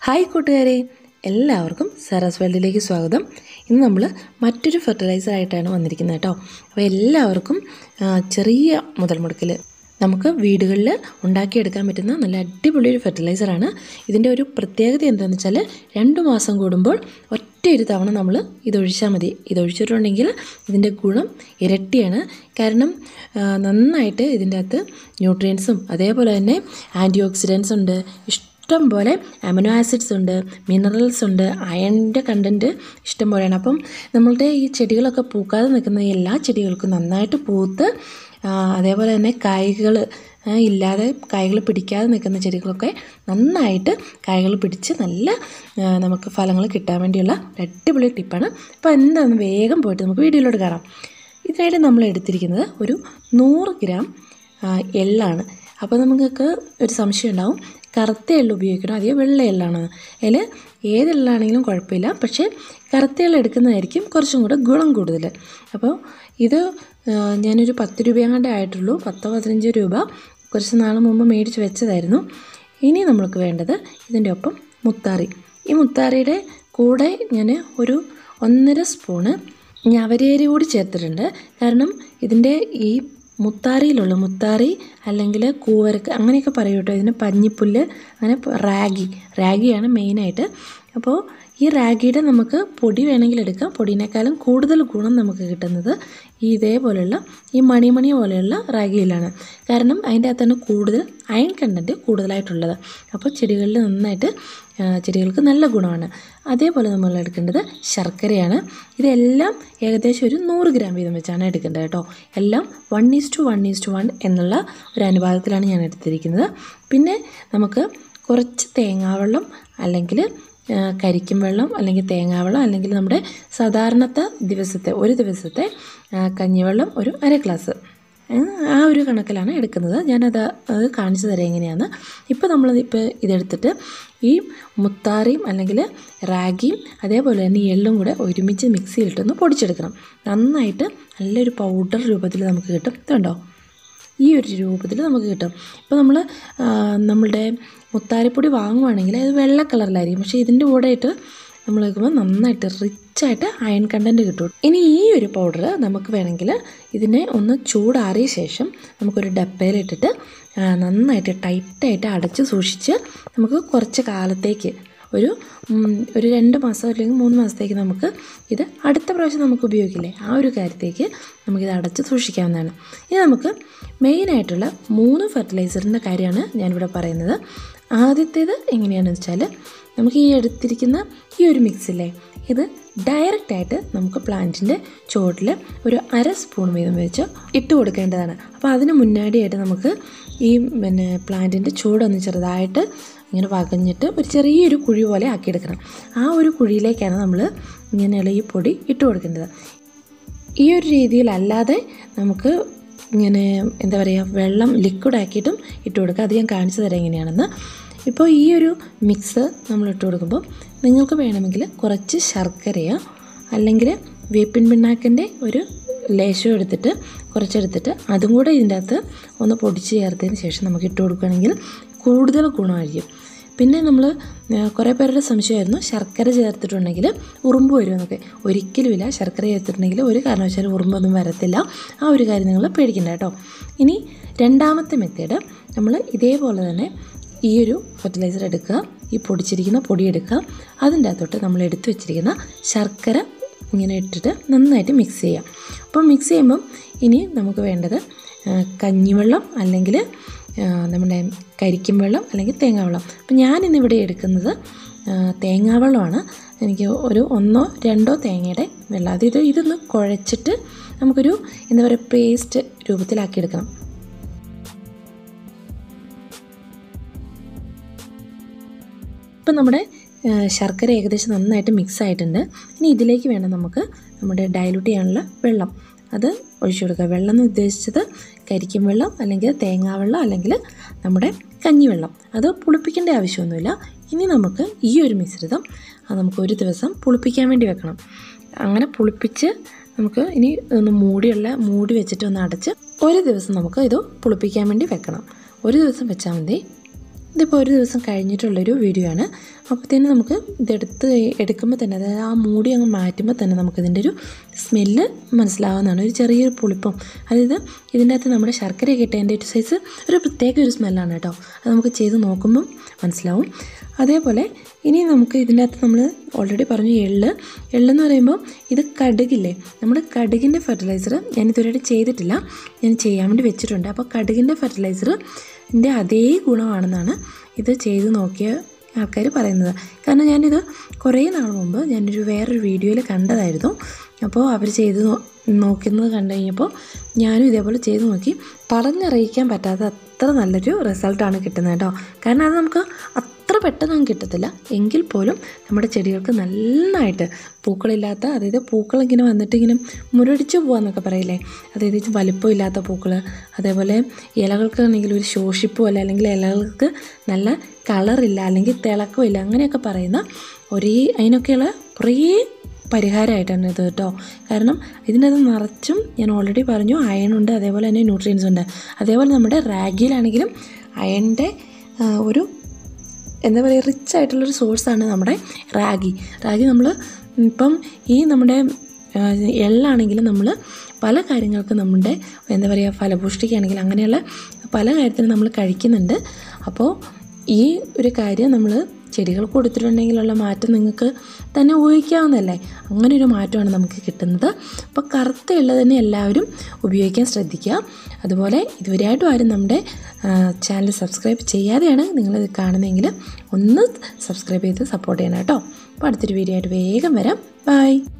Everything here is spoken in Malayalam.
ഹായ് കൂട്ടുകാരെ എല്ലാവർക്കും സരസ് വേൾഡിലേക്ക് സ്വാഗതം ഇന്ന് നമ്മൾ മറ്റൊരു ഫെർട്ടിലൈസർ ആയിട്ടാണ് വന്നിരിക്കുന്നത് കേട്ടോ അപ്പോൾ എല്ലാവർക്കും ആ, ചെറിയ മുതൽ മുടക്കിൽ നമുക്ക് വീടുകളിൽ ഉണ്ടാക്കിയെടുക്കാൻ പറ്റുന്ന നല്ല അടിപൊളി ഒരു ഫെർട്ടിലൈസറാണ് ഇതിൻ്റെ ഒരു പ്രത്യേകത എന്താണെന്ന് വെച്ചാൽ രണ്ട് മാസം കൂടുമ്പോൾ ഒറ്റ ഒരു തവണ നമ്മൾ ഇതൊഴിച്ചാൽ മതി ഇതൊഴിച്ചിട്ടുണ്ടെങ്കിൽ ഇതിൻ്റെ ഗുണം ഇരട്ടിയാണ് കാരണം ആ, നന്നായിട്ട് ഇതിൻ്റെ അകത്ത് ന്യൂട്രിയൻസും അതേപോലെ തന്നെ ആൻറ്റി ഓക്സിഡൻസ് ഉണ്ട് ഇഷ്ടം പോലെ അമിനോ ആസിഡ്സ് ഉണ്ട് മിനറൽസ് ഉണ്ട് അയണിൻ്റെ കണ്ടൻറ്റ് ഇഷ്ടം പോലെയാണ് അപ്പം നമ്മളുടെ ഈ ചെടികളൊക്കെ പൂക്കാതെ നിൽക്കുന്ന എല്ലാ ചെടികൾക്കും നന്നായിട്ട് പൂത്ത് ആ, അതേപോലെ തന്നെ കായ്കൾ ഇല്ലാതെ കായ്കൾ പിടിക്കാതെ നിൽക്കുന്ന ചെടികളൊക്കെ നന്നായിട്ട് കായ്കൾ പിടിച്ച് നല്ല ആ, നമുക്ക് ഫലങ്ങൾ കിട്ടാൻ വേണ്ടിയുള്ള ഒരു അടിപൊളി ടിപ്പാണ് അപ്പോൾ എന്താണെന്ന് വേഗം പോയിട്ട് നമുക്ക് വീഡിയോയിലോട്ട് കാണാം ഇതിനായിട്ട് നമ്മൾ എടുത്തിരിക്കുന്നത് ഒരു നൂറ് ഗ്രാം ആ, എള്ളാണ് അപ്പോൾ നമുക്ക് ഒരു സംശയം ഉണ്ടാവും കറുത്ത എള്ള ഉപയോഗിക്കണോ അതോ വെള്ള എള്ളാണോ അതിൽ ഏത് എള്ളാണെങ്കിലും കുഴപ്പമില്ല പക്ഷേ കറുത്ത എള്ള എടുക്കുന്നതായിരിക്കും കുറച്ചും കൂടെ ഗുണം കൂടുതൽ അപ്പോൾ ഇത് ആ, ഞാനൊരു പത്ത് രൂപയങ്ങാണ്ടേ ആയിട്ടുള്ളൂ പത്തോ പതിനഞ്ചോ രൂപ കുറച്ച് നാൾ മുമ്പ് മേടിച്ച് വെച്ചതായിരുന്നു ഇനി നമ്മൾക്ക് വേണ്ടത് ഇതിൻ്റെ ഒപ്പം മുത്താറി ഈ മുത്താറിയുടെ കൂടെ ഞാൻ ഒരു ഒന്നര സ്പൂണ് ഞവരേരി കൂടി ചേർത്തിട്ടുണ്ട് കാരണം ഇതിൻ്റെ ഈ മുത്താറിയിലുള്ള മുത്താറി അല്ലെങ്കിൽ കൂവരക്ക് അങ്ങനെയൊക്കെ പറയും കേട്ടോ ഇതിന് പഞ്ഞിപ്പുല്ല് അങ്ങനെ പ- റാഗി റാഗിയാണ് മെയിനായിട്ട് അപ്പോൾ ഈ റാഗിയുടെ നമുക്ക് പൊടി വേണമെങ്കിൽ എടുക്കാം പൊടിയേക്കാളും കൂടുതൽ ഗുണം നമുക്ക് കിട്ടുന്നത് ഈ ഇതേപോലെയുള്ള ഈ മണിമണി പോലെയുള്ള റാഗിയിലാണ് കാരണം അതിൻ്റെ അകത്താണ് കൂടുതൽ അയൺ കണ്ടൻറ്റ് കൂടുതലായിട്ടുള്ളത് അപ്പോൾ ചെടികളിൽ നന്നായിട്ട് ആ, ചെടികൾക്ക് നല്ല ഗുണമാണ് അതേപോലെ നമ്മൾ എടുക്കേണ്ടത് ശർക്കരയാണ് ഇതെല്ലാം ഏകദേശം ഒരു നൂറ് ഗ്രാം വീതം വെച്ചാണ് എടുക്കേണ്ടത് കേട്ടോ എല്ലാം one is to one is to one എന്നുള്ള ഒരു അനുപാതത്തിലാണ് ഞാൻ എടുത്തിരിക്കുന്നത് പിന്നെ നമുക്ക് കുറച്ച് തേങ്ങാവെള്ളം അല്ലെങ്കിൽ ആ, കരിക്കും വെള്ളം അല്ലെങ്കിൽ തേങ്ങാവെള്ളം അല്ലെങ്കിൽ നമ്മുടെ സാധാരണത്തെ ദിവസത്തെ ഒരു ദിവസത്തെ ആ, കഞ്ഞിവെള്ളം ഒരു അര ഗ്ലാസ് ഉം, ആ ഒരു കണക്കിലാണ് എടുക്കുന്നത് ഞാനത് അത് കാണിച്ചു തരാം എങ്ങനെയാണ് ഇപ്പോൾ നമ്മൾ ഇപ്പോൾ ഇതെടുത്തിട്ട് ഈ മുത്താറിയും അല്ലെങ്കിൽ റാഗിയും അതേപോലെ തന്നെ ഈ എള്ളും കൂടെ ഒരുമിച്ച് മിക്സിയിലിട്ടൊന്ന് പൊടിച്ചെടുക്കണം നന്നായിട്ട് നല്ലൊരു പൗഡർ രൂപത്തിൽ നമുക്ക് കിട്ടും ഇതുണ്ടോ ഈ ഒരു രൂപത്തിൽ നമുക്ക് കിട്ടും ഇപ്പോൾ നമ്മൾ നമ്മളുടെ മുത്താരിപ്പൊടി വാങ്ങുവാണെങ്കിൽ അത് വെള്ള കളറിലായിരിക്കും പക്ഷേ ഇതിൻ്റെ കൂടെ ആയിട്ട് നമ്മൾ വെക്കുമ്പോൾ നന്നായിട്ട് റിച്ചായിട്ട് അയൺ കണ്ടൻറ്റ് കിട്ടും ഇനി ഈ ഒരു പൗഡർ നമുക്ക് വേണമെങ്കിൽ ഇതിനെ ഒന്ന് ചൂടാറിയ ശേഷം നമുക്കൊരു ഡപ്പയിലിട്ടിട്ട് ആ, നന്നായിട്ട് ടൈറ്റായിട്ട് അടച്ച് സൂക്ഷിച്ച് നമുക്ക് കുറച്ച് കാലത്തേക്ക് ഒരു ഉം, ഒരു രണ്ട് മാസം അല്ലെങ്കിൽ മൂന്ന് മാസത്തേക്ക് നമുക്ക് ഇത് അടുത്ത പ്രാവശ്യം നമുക്ക് ഉപയോഗിക്കില്ലേ ആ ഒരു കാര്യത്തേക്ക് നമുക്കിത് അടച്ച് സൂക്ഷിക്കാവുന്നതാണ് ഇനി നമുക്ക് മെയിനായിട്ടുള്ള മൂന്ന് ഫെർട്ടിലൈസറിൻ്റെ കാര്യമാണ് ഞാനിവിടെ പറയുന്നത് ആദ്യത്തേത് എങ്ങനെയാണെന്ന് വെച്ചാൽ നമുക്ക് ഈ എടുത്തിരിക്കുന്ന ഈ ഒരു മിക്സില്ലേ ഇത് ഡയറക്റ്റായിട്ട് നമുക്ക് പ്ലാന്റിൻ്റെ ചുവട്ടിൽ ഒരു അര സ്പൂൺ വീതം വെച്ച് ഇട്ട് കൊടുക്കേണ്ടതാണ് അപ്പോൾ അതിന് മുന്നാടിയായിട്ട് നമുക്ക് ഈ പിന്നെ പ്ലാന്റിൻ്റെ ചൂടൊന്ന് ചെറുതായിട്ട് ഇങ്ങനെ വകഞ്ഞിട്ട് ഒരു ചെറിയൊരു കുഴി പോലെ ആക്കിയെടുക്കണം ആ ഒരു കുഴിയിലേക്കാണ് നമ്മൾ ഇങ്ങനെയുള്ള ഈ പൊടി ഇട്ട് കൊടുക്കേണ്ടത് ഈ ഒരു രീതിയിലല്ലാതെ നമുക്ക് ഇങ്ങനെ എന്താ പറയുക വെള്ളം ലിക്വിഡ് ആക്കിയിട്ടും ഇട്ട് കൊടുക്കുക അത് ഞാൻ കാണിച്ചു തരാം എങ്ങനെയാണെന്ന് ഇപ്പോൾ ഈ ഒരു മിക്സ് നമ്മൾ ഇട്ട് കൊടുക്കുമ്പോൾ നിങ്ങൾക്ക് വേണമെങ്കിൽ കുറച്ച് ശർക്കരയോ അല്ലെങ്കിൽ വേപ്പിൻ പിണ്ണാക്കിൻ്റെ ഒരു ലേശം എടുത്തിട്ട് കുറച്ചെടുത്തിട്ട് അതും കൂടെ ഇതിൻ്റെ അകത്ത് ഒന്ന് പൊടിച്ച് ചേർത്തതിന് ശേഷം നമുക്ക് ഇട്ട് കൊടുക്കുകയാണെങ്കിൽ കൂടുതൽ ഗുണമായിരിക്കും പിന്നെ നമ്മൾ കുറേ പേരുടെ സംശയമായിരുന്നു ശർക്കര ചേർത്തിട്ടുണ്ടെങ്കിൽ ഉറുമ്പ് വരുമെന്നൊക്കെ ഒരിക്കലുമില്ല ശർക്കര ചേർത്തിട്ടുണ്ടെങ്കിൽ ഒരു കാരണവശാലും ഉറുമ്പൊന്നും വരത്തില്ല ആ ഒരു കാര്യം നിങ്ങൾ പേടിക്കണ്ട കേട്ടോ ഇനി രണ്ടാമത്തെ മെത്തേഡ് നമ്മൾ ഇതേപോലെ തന്നെ ഈ ഒരു ഫെർട്ടിലൈസർ എടുക്കുക ഈ പൊടിച്ചിരിക്കുന്ന പൊടി എടുക്കുക അതിൻ്റെ അകത്തോട്ട് നമ്മൾ എടുത്തു വെച്ചിരിക്കുന്ന ശർക്കര ഇങ്ങനെ ഇട്ടിട്ട് നന്നായിട്ട് മിക്സ് ചെയ്യാം അപ്പോൾ മിക്സ് ചെയ്യുമ്പം ഇനി നമുക്ക് വേണ്ടത് ആ, കഞ്ഞിവെള്ളം അല്ലെങ്കിൽ ആ, നമ്മുടെ കരിക്കും വെള്ളം അല്ലെങ്കിൽ തേങ്ങാവെള്ളം അപ്പം ഞാനിന്നിവിടെ എടുക്കുന്നത് ആ, തേങ്ങാവെള്ളമാണ് എനിക്ക് ഒരു ഒന്നോ രണ്ടോ തേങ്ങയുടെ വെള്ളം അത് ഇത് ഇതൊന്ന് കുഴച്ചിട്ട് നമുക്കൊരു എന്താ പറയുക പേസ്റ്റ് രൂപത്തിലാക്കിയെടുക്കണം ഇപ്പം നമ്മുടെ ആ, ശർക്കര ഏകദേശം നന്നായിട്ട് മിക്സ് ആയിട്ടുണ്ട് ഇനി ഇതിലേക്ക് വേണം നമുക്ക് നമ്മുടെ ഡയലൂട്ട് ചെയ്യാനുള്ള വെള്ളം അത് ഒഴിച്ചു കൊടുക്കുക വെള്ളം എന്ന് ഉദ്ദേശിച്ചത് കരിക്കും വെള്ളം അല്ലെങ്കിൽ തേങ്ങാവെള്ളം അല്ലെങ്കിൽ നമ്മുടെ കഞ്ഞിവെള്ളം അത് പുളിപ്പിക്കേണ്ട ആവശ്യമൊന്നുമില്ല ഇനി നമുക്ക് ഈ ഒരു മിശ്രിതം അത് നമുക്ക് ഒരു ദിവസം പുളിപ്പിക്കാൻ വേണ്ടി വെക്കണം അങ്ങനെ പുളിപ്പിച്ച് നമുക്ക് ഇനി ഒന്ന് മൂടിയുള്ള മൂടി വെച്ചിട്ട് ഒന്ന് അടച്ച് ഒരു ദിവസം നമുക്ക് ഇത് പുളിപ്പിക്കാൻ വേണ്ടി വെക്കണം ഒരു ദിവസം വെച്ചാൽ മതി ഇതിപ്പോൾ ഒരു ദിവസം കഴിഞ്ഞിട്ടുള്ളൊരു വീഡിയോ ആണ് അപ്പോഴത്തേനും നമുക്ക് ഇതെടുത്ത് എടുക്കുമ്പോൾ തന്നെ അതായത് ആ മൂടി അങ്ങ് മാറ്റുമ്പോൾ തന്നെ നമുക്കിതിൻ്റെ ഒരു സ്മെല്ല് മനസ്സിലാവുന്നതാണ് ഒരു ചെറിയൊരു പുളിപ്പം അതായത് ഇതിൻ്റെ അകത്ത് നമ്മുടെ ശർക്കരയൊക്കെ ഇട്ടതിൻ്റെ ഒരു സൈസ് ഒരു പ്രത്യേക ഒരു സ്മെല്ലാണ് കേട്ടോ അത് നമുക്ക് ചെയ്ത് നോക്കുമ്പം മനസ്സിലാവും അതേപോലെ ഇനി നമുക്ക് ഇതിൻ്റെ അകത്ത് നമ്മൾ ഓൾറെഡി പറഞ്ഞു എള്ള് എള്ളെന്ന് പറയുമ്പോൾ ഇത് കടുകില്ലേ നമ്മുടെ കടുകിൻ്റെ ഫെർട്ടിലൈസർ ഞാൻ ഇതുവരെയായിട്ട് ചെയ്തിട്ടില്ല ഞാൻ ചെയ്യാൻ വേണ്ടി വെച്ചിട്ടുണ്ട് അപ്പോൾ കടുകിൻ്റെ ഫെർട്ടിലൈസറിൻ്റെ അതേ ഗുണമാണെന്നാണ് ഇത് ചെയ്ത് നോക്കിയ ആൾക്കാർ പറയുന്നത് കാരണം ഞാനിത് കുറേ നാൾ മുമ്പ് ഞാനൊരു വേറൊരു വീഡിയോയിൽ കണ്ടതായിരുന്നു അപ്പോൾ അവർ ചെയ്ത് നോ- നോക്കുന്നത് കണ്ടു കഴിഞ്ഞപ്പോൾ ഞാനും ഇതേപോലെ ചെയ്ത് നോക്കി പറഞ്ഞറിയിക്കാൻ പറ്റാത്ത അത്ര നല്ലൊരു റിസൾട്ടാണ് കിട്ടുന്നത് കേട്ടോ കാരണം അത് നമുക്ക് അത്ര പെട്ടെന്നൊന്നും കിട്ടത്തില്ല എങ്കിൽ പോലും നമ്മുടെ ചെടികൾക്ക് നന്നായിട്ട് പൂക്കളില്ലാത്ത അതായത് പൂക്കൾ ഇങ്ങനെ വന്നിട്ട് ഇങ്ങനെ മുരടിച്ച് പോകാന്നൊക്കെ പറയില്ലേ അതായത് ഇത് വലിപ്പമില്ലാത്ത പൂക്കൾ അതേപോലെ ഇലകൾക്കാണെങ്കിൽ ഒരു ശോഷിപ്പ് പോലെ അല്ലെങ്കിൽ ഇലകൾക്ക് നല്ല കളറില്ല അല്ലെങ്കിൽ തിളക്കമില്ല അങ്ങനെയൊക്കെ പറയുന്ന ഒരേ അതിനൊക്കെയുള്ള കുറേ പരിഹാരമായിട്ടാണ് ഇത് കേട്ടോ കാരണം ഇതിനകത്ത് നിറച്ചും ഞാൻ ഓൾറെഡി പറഞ്ഞു അയൺ ഉണ്ട് അതേപോലെ തന്നെ ന്യൂട്രിയൻസ് ഉണ്ട് അതേപോലെ നമ്മുടെ റാഗിയിലാണെങ്കിലും അയണിൻ്റെ ഒരു എന്താ പറയുക റിച്ച് ആയിട്ടുള്ളൊരു സോഴ്സാണ് നമ്മുടെ റാഗി റാഗി നമ്മൾ ഇപ്പം ഈ നമ്മുടെ ആ, എള്ളാണെങ്കിലും നമ്മൾ പല കാര്യങ്ങൾക്കും നമ്മുടെ എന്താ പറയുക ഫലപുഷ്ടിക്കാണെങ്കിലും അങ്ങനെയുള്ള പല കാര്യത്തിനും നമ്മൾ കഴിക്കുന്നുണ്ട് അപ്പോൾ ഈ ഒരു കാര്യം നമ്മൾ ചെടികൾക്ക് കൊടുത്തിട്ടുണ്ടെങ്കിലുള്ള മാറ്റം നിങ്ങൾക്ക് തന്നെ ഊഹിക്കാവുന്നതല്ലേ അങ്ങനെ ഒരു മാറ്റമാണ് നമുക്ക് കിട്ടുന്നത് അപ്പോൾ കറുത്ത എള്ള തന്നെ എല്ലാവരും ഉപയോഗിക്കാൻ ശ്രദ്ധിക്കുക അതുപോലെ ഇതുവരെയായിട്ടും ആരും നമ്മുടെ ചാനൽ സബ്സ്ക്രൈബ് ചെയ്യാതെയാണ് നിങ്ങളിത് കാണുന്നതെങ്കിൽ ഒന്ന് സബ്സ്ക്രൈബ് ചെയ്ത് സപ്പോർട്ട് ചെയ്യണം കേട്ടോ അപ്പോൾ അടുത്തൊരു വീഡിയോ ആയിട്ട് വേഗം വരാം ബൈ